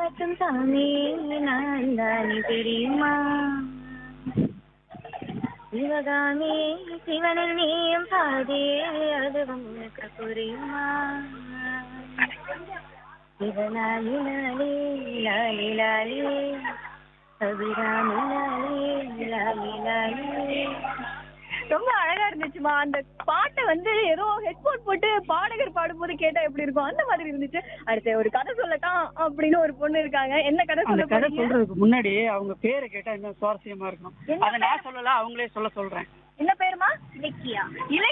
காட்டும் சாமி நான் தானே தெரியுமா சிவகாமி சிவனில் நீயும் பாதே அதுவும் உனக்கு புரியுமா சிவனாலி லாலி லாலி லாலி அபிராமி லாலி லாலி லாலி ரொம்ப அழகா இருந்துச்சுமா அந்த பாட்டை வந்து ஏதோ ஹெட்போன் போட்டு பாடகர் பாடும்போது கேட்டா எப்படி இருக்கும் அந்த மாதிரி இருந்துச்சு அடுத்து ஒரு கதை சொல்லட்டாம் அப்படின்னு ஒரு பொண்ணு இருக்காங்க என்ன கதை அந்த சொல்ல கதை போறீங்க சொல்றதுக்கு முன்னாடி அவங்க பேரை கேட்டா இன்னும் சுவாரஸ்யமா இருக்கும் என்ன அதை நான் சொல்லல அவங்களே சொல்ல சொல்றேன் என்ன பேருமா இலக்கியா இலக்கியா